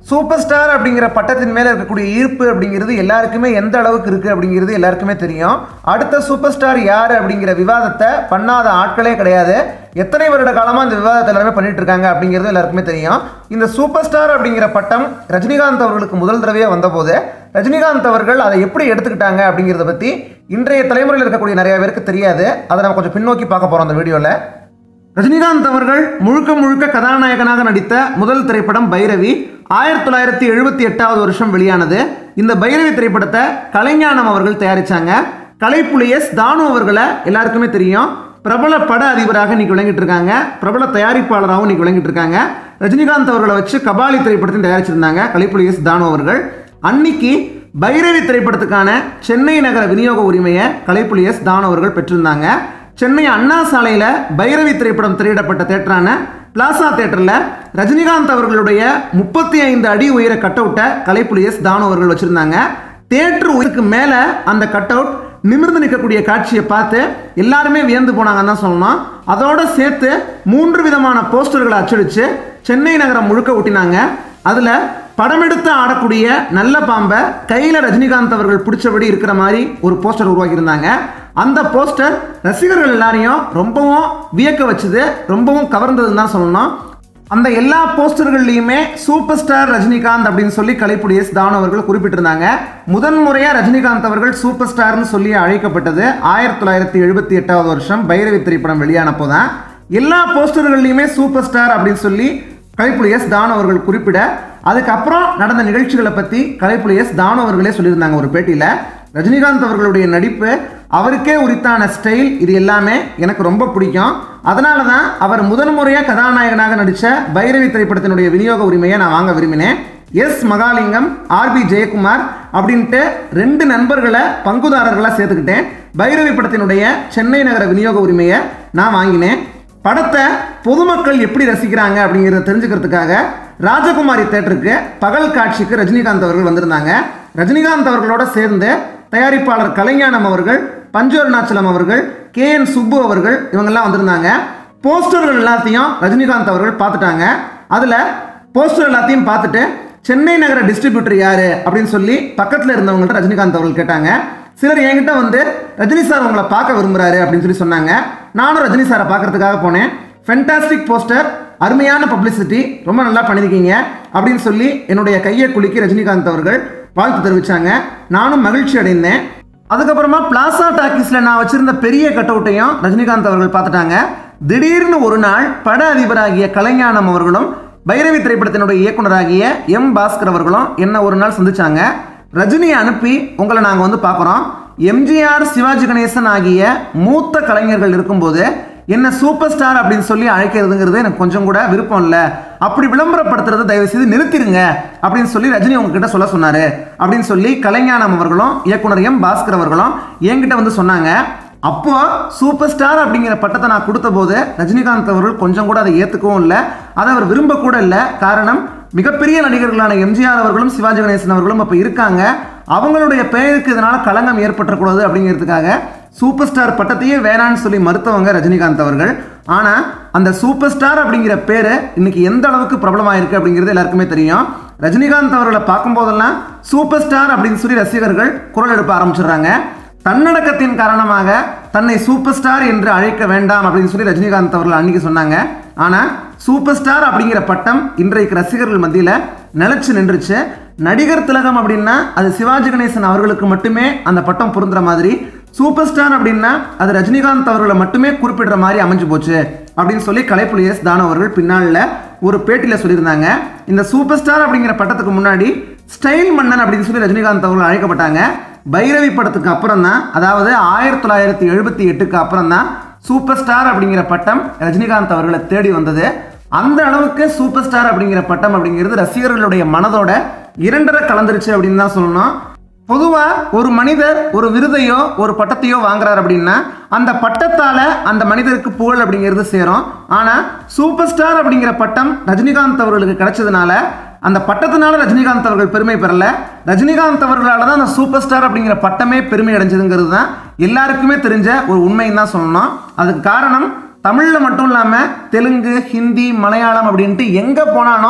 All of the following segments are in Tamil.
சூப்பர் ஸ்டார் அப்படிங்கிற பட்டத்தின் மேலே இருக்கக்கூடிய ஈர்ப்பு அப்படிங்கிறது எல்லாருக்குமே எந்த அளவுக்கு இருக்குது அப்படிங்கிறது எல்லாருக்குமே தெரியும் அடுத்த சூப்பர் ஸ்டார் யார் அப்படிங்கிற விவாதத்தை பண்ணாத ஆட்களே கிடையாது எத்தனை வருட காலமாக இந்த விவாதத்தை எல்லாருமே பண்ணிட்டு இருக்காங்க அப்படிங்கிறது எல்லாருக்குமே தெரியும் இந்த சூப்பர் ஸ்டார் அப்படிங்கிற பட்டம் ரஜினிகாந்த் அவர்களுக்கு முதல் தடவையாக வந்தபோது ரஜினிகாந்த் அவர்கள் அதை எப்படி எடுத்துக்கிட்டாங்க அப்படிங்கிறத பற்றி இன்றைய தலைமுறையில் இருக்கக்கூடிய நிறைய பேருக்கு தெரியாது அதை நம்ம கொஞ்சம் பின்னோக்கி பார்க்க போகிறோம் அந்த வீடியோவில் ரஜினிகாந்த் அவர்கள் முழுக்க முழுக்க கதாநாயகனாக நடித்த முதல் திரைப்படம் பைரவி ஆயிரத்தி தொள்ளாயிரத்தி எழுபத்தி எட்டாவது வருஷம் வெளியானது இந்த பைரவி திரைப்படத்தை கலைஞானம் அவர்கள் தயாரிச்சாங்க கலைப்புலி எஸ் தானு அவர்களை எல்லாருக்குமே தெரியும் பிரபல பட அதிபராக இன்னைக்கு விளங்கிட்டு இருக்காங்க பிரபல தயாரிப்பாளராகவும் இன்னைக்கு விளங்கிட்டு இருக்காங்க ரஜினிகாந்த் அவர்களை வச்சு கபாலி திரைப்படத்தையும் தயாரிச்சிருந்தாங்க கலைப்புலி எஸ் தானு அவர்கள் அன்னைக்கு பைரவி திரைப்படத்துக்கான சென்னை நகர விநியோக உரிமையை கலைப்புலி எஸ் தானு அவர்கள் பெற்றிருந்தாங்க சென்னை அண்ணா சாலையில் பைரவி திரைப்படம் திரையிடப்பட்ட தேட்டரான பிளாசா தேட்டரில் ரஜினிகாந்த் அவர்களுடைய முப்பத்தி ஐந்து அடி உயர கட் அவுட்டை கலைப்புலி எஸ் தானு அவர்கள் வச்சுருந்தாங்க தேட்டர் உயிருக்கு மேலே அந்த கட் அவுட் நிமிர்ந்து நிற்கக்கூடிய காட்சியை பார்த்து எல்லாருமே வியந்து போனாங்கன்னு தான் சொல்லணும் அதோட சேர்த்து மூன்று விதமான போஸ்டர்களை அச்சடித்து சென்னை நகரம் முழுக்க ஒட்டினாங்க அதில் படமெடுத்து ஆடக்கூடிய நல்ல பாம்பை கையில் ரஜினிகாந்த் அவர்கள் பிடிச்சபடி இருக்கிற மாதிரி ஒரு போஸ்டர் உருவாக்கியிருந்தாங்க அந்த போஸ்டர் ரசிகர்கள் எல்லாரையும் ரொம்பவும் வியக்க வச்சது ரொம்பவும் கவர்ந்ததுன்னு தான் சொல்லணும் அந்த எல்லா போஸ்டர்கள்லையுமே சூப்பர் ஸ்டார் ரஜினிகாந்த் அப்படின்னு சொல்லி கலைப்புடி எஸ் தானு அவர்கள் குறிப்பிட்டிருந்தாங்க முதன் முறையாக ரஜினிகாந்த் அவர்கள் சூப்பர் ஸ்டார்னு சொல்லி அழைக்கப்பட்டது ஆயிரத்தி தொள்ளாயிரத்தி எழுபத்தி எட்டாவது வருஷம் பைரவி திரைப்படம் வெளியானப்போ தான் எல்லா போஸ்டர்கள்லையுமே சூப்பர் ஸ்டார் அப்படின்னு சொல்லி கலைப்புலி எஸ் தானு அவர்கள் குறிப்பிட அதுக்கப்புறம் நடந்த நிகழ்ச்சிகளை பற்றி கலைப்புலி எஸ் தானு அவர்களே சொல்லியிருந்தாங்க ஒரு பேட்டியில் ரஜினிகாந்த் அவர்களுடைய நடிப்பு அவருக்கே உரித்தான ஸ்டைல் இது எல்லாமே எனக்கு ரொம்ப பிடிக்கும் அதனால தான் அவர் முதன் முறையாக கதாநாயகனாக நடித்த பைரவி திரைப்படத்தினுடைய விநியோக உரிமையை நான் வாங்க விரும்பினேன் எஸ் மகாலிங்கம் ஆர்பி ஜெயக்குமார் அப்படின்ட்டு ரெண்டு நண்பர்களை பங்குதாரர்களாக சேர்த்துக்கிட்டேன் பைரவி படத்தினுடைய சென்னை நகர விநியோக உரிமையை நான் வாங்கினேன் படத்தை பொதுமக்கள் எப்படி ரசிக்கிறாங்க அப்படிங்கிறத தெரிஞ்சுக்கிறதுக்காக ராஜகுமாரி தேட்டருக்கு பகல் காட்சிக்கு ரஜினிகாந்த் அவர்கள் வந்திருந்தாங்க ரஜினிகாந்த் அவர்களோட சேர்ந்து தயாரிப்பாளர் கலைஞானம் அவர்கள் பஞ்சு அருணாச்சலம் அவர்கள் கே என் சுப்பு அவர்கள் இவங்கெல்லாம் வந்திருந்தாங்க போஸ்டர்கள் எல்லாத்தையும் ரஜினிகாந்த் அவர்கள் பார்த்துட்டாங்க அதில் போஸ்டர் எல்லாத்தையும் பார்த்துட்டு சென்னை நகர டிஸ்ட்ரிபியூட்டர் யார் அப்படின்னு சொல்லி பக்கத்தில் இருந்தவங்கள்ட்ட ரஜினிகாந்த் அவர்கள் கேட்டாங்க சிலர் என்கிட்ட வந்து ரஜினி சார் உங்களை பார்க்க விரும்புகிறாரு அப்படின்னு சொல்லி சொன்னாங்க நானும் ரஜினி சாரை பார்க்கறதுக்காக போனேன் ஃபென்டாஸ்டிக் போஸ்டர் அருமையான பப்ளிசிட்டி ரொம்ப நல்லா பண்ணியிருக்கீங்க அப்படின்னு சொல்லி என்னுடைய கையை குலுக்கி ரஜினிகாந்த் அவர்கள் வாழ்த்து தெரிவித்தாங்க நானும் மகிழ்ச்சி அடைந்தேன் அதுக்கப்புறமா பிளாசா டாக்கீஸில் நான் வச்சிருந்த பெரிய கட் அவுட்டையும் ரஜினிகாந்த் அவர்கள் பார்த்துட்டாங்க திடீர்னு ஒரு நாள் பட அதிபராகிய கலைஞானம் அவர்களும் பைரவி திரைப்படத்தினுடைய இயக்குனராகிய எம் பாஸ்கர் அவர்களும் என்ன ஒரு நாள் சந்திச்சாங்க ரஜினியை அனுப்பி உங்களை நாங்கள் வந்து பார்க்குறோம் எம்ஜிஆர் சிவாஜி கணேசன் ஆகிய மூத்த கலைஞர்கள் இருக்கும்போது என்ன சூப்பர் ஸ்டார் அப்படின்னு சொல்லி அழைக்கிறதுங்கிறது எனக்கு கொஞ்சம் கூட விருப்பம் இல்லை அப்படி விளம்பரப்படுத்துறதை தயவு செய்து நிறுத்திடுங்க அப்படின்னு சொல்லி ரஜினி உங்ககிட்ட சொல்ல சொன்னாரு அப்படின்னு சொல்லி கலைஞானம் அவர்களும் இயக்குனர் எம் பாஸ்கர் அவர்களும் என்கிட்ட வந்து சொன்னாங்க அப்போ சூப்பர் ஸ்டார் அப்படிங்கிற பட்டத்தை நான் கொடுத்த போது ரஜினிகாந்த் அவர்கள் கொஞ்சம் கூட அதை ஏற்றுக்கவும் இல்லை அதை அவர் விரும்ப கூட இல்லை காரணம் மிகப்பெரிய நடிகர்களான எம்ஜிஆர் அவர்களும் சிவாஜி கணேசன் அவர்களும் அப்போ இருக்காங்க அவங்களுடைய பெயருக்கு இதனால் களங்கம் ஏற்பட்டக்கூடாது அப்படிங்கிறதுக்காக சூப்பர் ஸ்டார் பட்டத்தையே வேணான்னு சொல்லி மறுத்தவங்க ரஜினிகாந்த் அவர்கள் ஆனால் அந்த சூப்பர் ஸ்டார் அப்படிங்கிற பேர் இன்னைக்கு எந்த அளவுக்கு பிரபலமாயிருக்கு அப்படிங்கிறது எல்லாருக்குமே தெரியும் ரஜினிகாந்த் அவர்களை பார்க்கும்போதெல்லாம் சூப்பர் ஸ்டார் அப்படின்னு சொல்லி ரசிகர்கள் குரல் எழுப்ப ஆரம்பிச்சிடுறாங்க தன்னடக்கத்தின் காரணமாக தன்னை சூப்பர் ஸ்டார் என்று அழைக்க வேண்டாம் அப்படின்னு சொல்லி ரஜினிகாந்த் அவர்கள் அன்னைக்கு சொன்னாங்க ஆனால் சூப்பர் ஸ்டார் அப்படிங்கிற பட்டம் இன்றைக்கு ரசிகர்கள் மத்தியில் நிலச்சி நின்றுச்சு நடிகர் திலகம் அப்படின்னா அது சிவாஜி கணேசன் அவர்களுக்கு மட்டுமே அந்த பட்டம் பொருந்துற மாதிரி சூப்பர் ஸ்டார் அப்படின்னா அது ரஜினிகாந்த் அவர்களை மட்டுமே குறிப்பிடுற மாதிரி அமைஞ்சு போச்சு அப்படின்னு சொல்லி கலைப்புலி எஸ் தானு அவர்கள் பின்னாளில் ஒரு பேட்டியில் சொல்லியிருந்தாங்க இந்த சூப்பர் ஸ்டார் அப்படிங்கிற பட்டத்துக்கு முன்னாடி ஸ்டைல் மன்னன் அப்படின்னு சொல்லி ரஜினிகாந்த் அவர்கள் அழைக்கப்பட்டாங்க பைரவி படத்துக்கு அப்புறம் தான் அதாவது ஆயிரத்தி தொள்ளாயிரத்தி எழுபத்தி எட்டுக்கு அப்புறம் தான் சூப்பர் ஸ்டார் அப்படிங்கிற பட்டம் ரஜினிகாந்த் அவர்களை தேடி வந்தது அந்த அளவுக்கு சூப்பர் ஸ்டார் அப்படிங்கிற பட்டம் அப்படிங்கிறது ரசிகர்களுடைய மனதோட இரண்டரை கலந்துருச்சு அப்படின்னு தான் சொல்லணும் பொதுவாக ஒரு மனிதர் ஒரு விருதையோ ஒரு பட்டத்தையோ வாங்குறாரு அப்படின்னா அந்த பட்டத்தால் அந்த மனிதருக்கு புகழ் அப்படிங்கிறது சேரும் ஆனால் சூப்பர் ஸ்டார் அப்படிங்கிற பட்டம் ரஜினிகாந்த் அவர்களுக்கு கிடைச்சதுனால அந்த பட்டத்தினால ரஜினிகாந்த் அவர்கள் பெருமை பெறல ரஜினிகாந்த் அவர்களால் தான் அந்த சூப்பர் ஸ்டார் அப்படிங்கிற பட்டமே பெருமை அடைஞ்சதுங்கிறது தான் எல்லாருக்குமே தெரிஞ்ச ஒரு உண்மைன்னு தான் சொல்லணும் அதுக்கு காரணம் தமிழில் மட்டும் இல்லாமல் தெலுங்கு ஹிந்தி மலையாளம் அப்படின்ட்டு எங்கே போனாலும்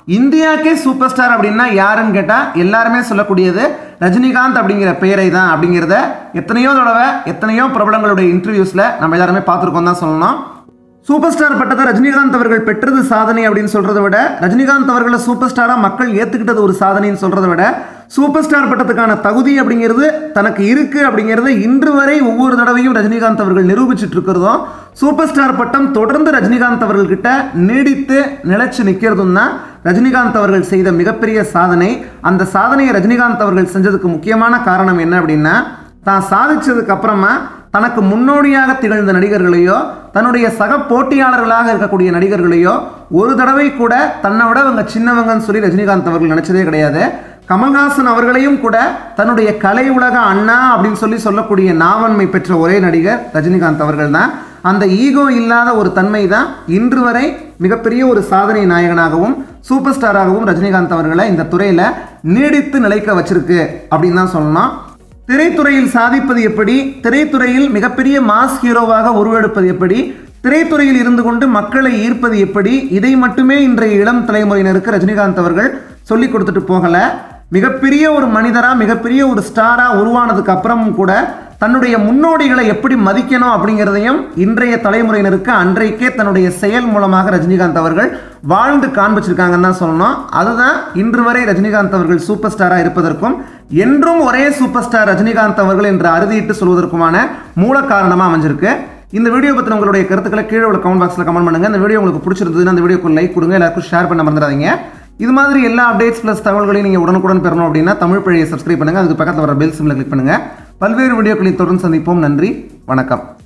இந்தியாக்கே சூப்பர் ஸ்டார் அப்படின்னா யாருன்னு கேட்டால் எல்லாருமே சொல்லக்கூடியது ரஜினிகாந்த் அப்படிங்கிற பெயரை தான் அப்படிங்கிறத எத்தனையோ தடவை எத்தனையோ பிரபலங்களுடைய இன்டர்வியூஸில் நம்ம எல்லாருமே பார்த்துருக்கோம் தான் சொல்லணும் சூப்பர் ஸ்டார் பட்டத்தை ரஜினிகாந்த் அவர்கள் பெற்றது சாதனை அப்படின்னு சொல்றதை விட ரஜினிகாந்த் அவர்களை சூப்பர் ஸ்டாராக மக்கள் ஏற்றுக்கிட்டது ஒரு சாதனைன்னு சொல்றதை விட சூப்பர் ஸ்டார் பட்டத்துக்கான தகுதி அப்படிங்கிறது தனக்கு இருக்கு அப்படிங்கிறத இன்று வரை ஒவ்வொரு தடவையும் ரஜினிகாந்த் அவர்கள் நிரூபிச்சிட்டு இருக்கிறதும் சூப்பர் ஸ்டார் பட்டம் தொடர்ந்து ரஜினிகாந்த் அவர்கள்கிட்ட நீடித்து நிலைச்சு நிற்கிறதும் தான் ரஜினிகாந்த் அவர்கள் செய்த மிகப்பெரிய சாதனை அந்த சாதனையை ரஜினிகாந்த் அவர்கள் செஞ்சதுக்கு முக்கியமான காரணம் என்ன அப்படின்னா தான் சாதிச்சதுக்கு அப்புறமா தனக்கு முன்னோடியாக திகழ்ந்த நடிகர்களையோ தன்னுடைய சக போட்டியாளர்களாக இருக்கக்கூடிய நடிகர்களையோ ஒரு தடவை கூட தன்னை விட அவங்க சின்னவங்கன்னு சொல்லி ரஜினிகாந்த் அவர்கள் நினைச்சதே கிடையாது கமல்ஹாசன் அவர்களையும் கூட தன்னுடைய கலை உலக அண்ணா அப்படின்னு சொல்லி சொல்லக்கூடிய நாவன்மை பெற்ற ஒரே நடிகர் ரஜினிகாந்த் அவர்கள் தான் அந்த ஈகோ இல்லாத ஒரு தன்மை தான் இன்று வரை மிகப்பெரிய ஒரு சாதனை நாயகனாகவும் சூப்பர் ஸ்டாராகவும் ரஜினிகாந்த் அவர்களை இந்த துறையில் நீடித்து நிலைக்க வச்சிருக்கு அப்படின்னு தான் சொல்லணும் திரைத்துறையில் சாதிப்பது எப்படி திரைத்துறையில் மிகப்பெரிய மாஸ் ஹீரோவாக உருவெடுப்பது எப்படி திரைத்துறையில் இருந்து கொண்டு மக்களை ஈர்ப்பது எப்படி இதை மட்டுமே இன்றைய இளம் தலைமுறையினருக்கு ரஜினிகாந்த் அவர்கள் சொல்லி கொடுத்துட்டு போகல மிகப்பெரிய ஒரு மனிதரா மிகப்பெரிய ஒரு ஸ்டாரா உருவானதுக்கு அப்புறமும் கூட தன்னுடைய முன்னோடிகளை எப்படி மதிக்கணும் அப்படிங்கிறதையும் இன்றைய தலைமுறையினருக்கு அன்றைக்கே தன்னுடைய செயல் மூலமாக ரஜினிகாந்த் அவர்கள் வாழ்ந்து காண்பிச்சிருக்காங்கன்னு தான் சொல்லணும் அதுதான் இன்று வரை ரஜினிகாந்த் அவர்கள் சூப்பர் ஸ்டாராக இருப்பதற்கும் என்றும் ஒரே சூப்பர் ஸ்டார் ரஜினிகாந்த் அவர்கள் என்று அறுதியிட்டு சொல்வதற்குமான மூல காரணமாக அமைஞ்சிருக்கு இந்த வீடியோ பற்றின உங்களுடைய கருத்துக்களை கீழே உள்ள கமெண்ட் பாக்ஸில் கமெண்ட் பண்ணுங்க இந்த வீடியோ உங்களுக்கு பிடிச்சிருந்ததுன்னா அந்த வீடியோக்கு லைக் கொடுங்க எல்லாருக்கும் ஷேர் பண்ண மறந்துடாதீங்க இது மாதிரி எல்லா அப்டேட்ஸ் ப்ளஸ் தகவல்களையும் நீங்கள் உடனுக்குடன் பெறணும் அப்படின்னா தமிழ் பழையை சப்ஸ்கிரைப் பண்ணுங்கள் அதுக்கு பக்கத்தில் வர பெல் சிம்மில் கிளிக் பண்ணுங்கள் பல்வேறு வீடியோக்களை தொடர்ந்து சந்திப்போம் நன்றி வணக்கம்